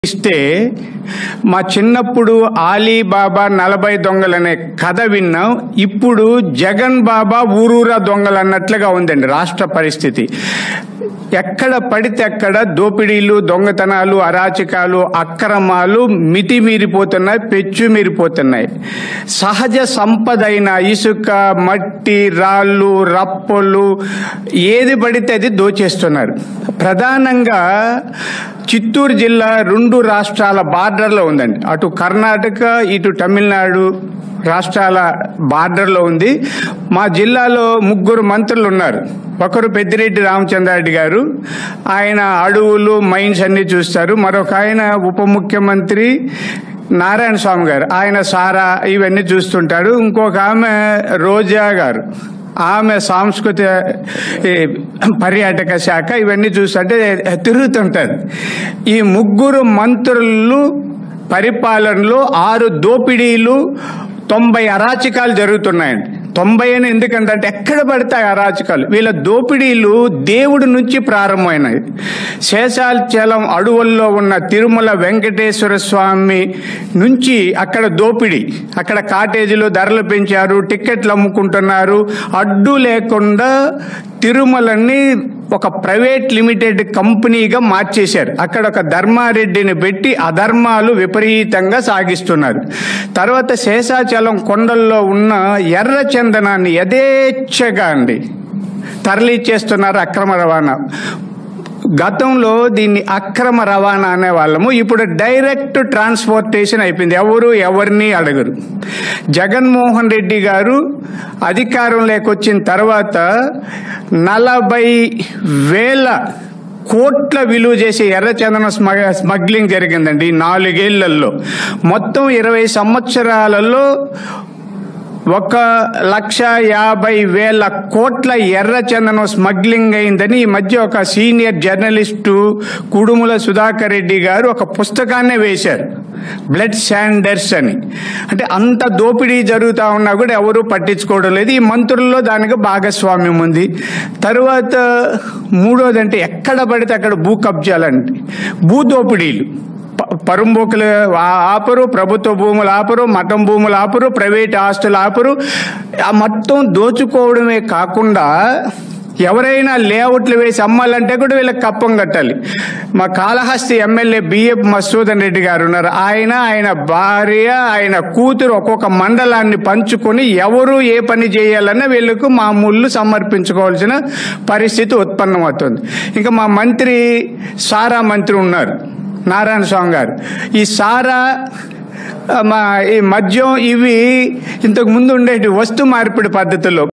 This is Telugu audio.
ఇస్తే మా చిన్నప్పుడు ఆలీబాబా నలభై దొంగలనే కథ విన్నాం ఇప్పుడు జగన్ బాబా ఊరూరా దొంగలు అన్నట్లుగా ఉందండి రాష్ట్ర పరిస్థితి ఎక్కడ పడితే అక్కడ దోపిడీలు దొంగతనాలు అరాచకాలు అక్రమాలు మితిమీరిపోతున్నాయి పెచ్చు మీరిపోతున్నాయి సహజ సంపద అయిన ఇసుక మట్టి రాళ్ళు రప్పలు ఏది పడితే అది దోచేస్తున్నారు ప్రధానంగా చిత్తూరు జిల్లా రెండు రాష్ట్రాల బార్డర్లో ఉందండి అటు కర్ణాటక ఇటు తమిళనాడు రాష్ట్రాల బార్డర్లో ఉంది మా జిల్లాలో ముగ్గురు మంత్రులు ఉన్నారు ఒకరు పెద్దిరెడ్డి రామచంద్రారెడ్డి గారు ఆయన అడవులు మైన్స్ అన్ని చూస్తారు మరొక ఆయన ఉప ముఖ్యమంత్రి నారాయణ స్వామి గారు ఆయన సారా ఇవన్నీ చూస్తుంటారు ఇంకొక ఆమె రోజా గారు ఆమె సాంస్కృతిక ఈ, పర్యాటక శాఖ ఇవన్నీ చూస్తుంటే తిరుగుతుంటారు ఈ ముగ్గురు మంత్రులు పరిపాలనలో ఆరు దోపిడీలు తొంభై అరాచకాలు జరుగుతున్నాయండి తొంభై అని ఎందుకంటే ఎక్కడ పడతాయి అరాచకాలు వీళ్ళ దోపిడీలు దేవుడి నుంచి ప్రారంభమైనాయి శేషాచలం అడవుల్లో ఉన్న తిరుమల వెంకటేశ్వర స్వామి నుంచి అక్కడ దోపిడీ అక్కడ కాటేజీలు ధరలు పెంచారు టిక్కెట్లు అమ్ముకుంటున్నారు అడ్డు లేకుండా తిరుమలని ఒక ప్రైవేట్ లిమిటెడ్ కంపెనీగా మార్చేశారు అక్కడ ఒక ధర్మారెడ్డిని పెట్టి అధర్మాలు విపరీతంగా సాగిస్తున్నారు తర్వాత శేషాచలం కొండల్లో ఉన్న ఎర్ర చందనాన్ని యథేచ్ఛగా అండి తరలిచ్చేస్తున్నారు అక్రమ రవాణా గతంలో దీన్ని అక్రమ రవాణా అనే వాళ్ళము ఇప్పుడు డైరెక్ట్ ట్రాన్స్పోర్టేషన్ అయిపోయింది ఎవరు ఎవరిని అడగరు జగన్మోహన్ రెడ్డి గారు అధికారంలోకి వచ్చిన తర్వాత నలభై వేల కోట్ల విలువ చేసే ఎర్రచందన స్మ- స్మగ్లింగ్ జరిగిందండి ఈ నాలుగేళ్లలో మొత్తం ఇరవై సంవత్సరాలలో ఒక లక్ష యాభై వేల కోట్ల ఎర్రచందనం స్మగ్లింగ్ అయిందని ఈ మధ్య ఒక సీనియర్ జర్నలిస్టు కుడుముల సుధాకర్ రెడ్డి గారు ఒక పుస్తకాన్నే వేశారు బ్లడ్ శాండర్స్ అని అంటే అంత దోపిడీ జరుగుతూ ఉన్నా కూడా ఎవరు పట్టించుకోవడం లేదు ఈ మంత్రుల్లో దానికి భాగస్వామ్యం ఉంది తరువాత మూడోది అంటే ఎక్కడ పడితే అక్కడ భూ కబ్జాలండి భూ దోపిడీలు ప- పరుంబోకులు ఆ- ఆపరు ప్రభుత్వ భూములు ఆపరు మఠం భూములు ఆపరు ప్రైవేట్ ఆస్తులు ఆపరు ఆ మొత్తం దోచుకోవడమే కాకుండా ఎవరైనా లేఅవుట్లు వేసి అమ్మాలంటే కూడా వీళ్ళకి కప్పం కట్టాలి మా కాళహస్తి ఎమ్మెల్యే బిఎఫ్ మసూదన్ రెడ్డి గారు ఉన్నారు ఆయన ఆయన భార్య ఆయన కూతురు ఒక్కొక్క మండలాన్ని పంచుకొని ఎవరు ఏ పని చేయాలన్నా వీళ్ళకు మామూలు సమర్పించుకోవాల్సిన పరిస్థితి ఉత్పన్నమవుతుంది ఇంకా మా మంత్రి సారా మంత్రి ఉన్నారు నారాయణ స్వామి గారు ఈ సారా ఆ, మా ఈ మద్యం ఇవి ఇంతకు ముందు ఉండేటి వస్తు మార్పిడి పద్ధతిలో